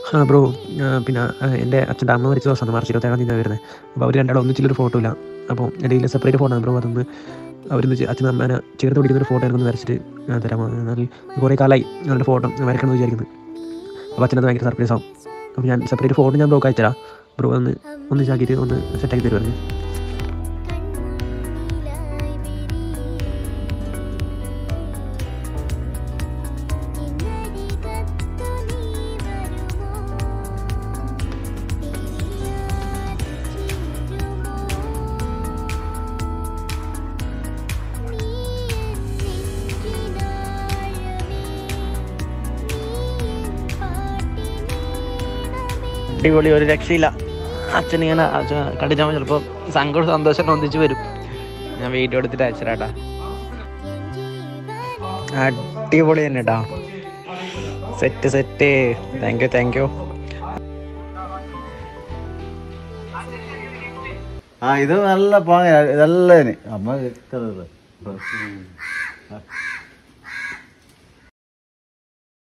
ആ ബ്രോ പിന്നെ ആ, എൻ്റെ അച്ഛൻ്റെ അമ്മ മരിച്ച ദിവസമാണ് മാർച്ച് ഇരുപത്തേഴാം തീയതി വരുന്നത് അപ്പോൾ അവർ രണ്ടാളും ഒന്നിച്ചില്ലൊരു ഫോട്ടോ ഇല്ല അപ്പോൾ എൻ്റെ കയ്യിൽ സെപ്പറേറ്റ് ഫോട്ടോ ആണ് ബ്രോ അതൊന്ന് അവരൊന്ന് ചെ- അച്ഛനും അമ്മേനെ ചേർത്ത് പിടിക്കുന്ന ഒരു ഫോട്ടോ എനിക്കൊന്ന് വരച്ചിട്ട് ആ, തരാമോ എന്നാൽ കുറേ കാലമായി അവരുടെ ഫോട്ടോ വരയ്ക്കണമെന്ന് വിചാരിക്കുന്നത് അപ്പോൾ അച്ഛനത് ഭയങ്കര സർപ്രൈസ് ആവും അപ്പോൾ ഞാൻ സെപ്പറേറ്റ് ഫോട്ടോ ഞാൻ ബ്രോക്ക് അയച്ചുതരാം ബ്രോ ഒന്ന് ഒന്നിച്ചാക്കിയിട്ട് ഒന്ന് സെറ്റാക്കി തരുമായിരുന്നു അടിപൊളി ഒരു രക്ഷയില്ല അച്ഛനിങ്ങനെ കണ്ടിച്ചാൽ ചിലപ്പോൾ സങ്കടം സന്തോഷം ഒന്നിച്ച് വരും ഞാൻ വീഡിയോ എടുത്തിട്ട് അയച്ചരാട്ടാ അടിപൊളി തന്നെ കേട്ടാ set set thank you thank you ആ ഇത് നല്ല പാങ്ങ ഇതല്ലേ അമ്മ ഇട്ടത്.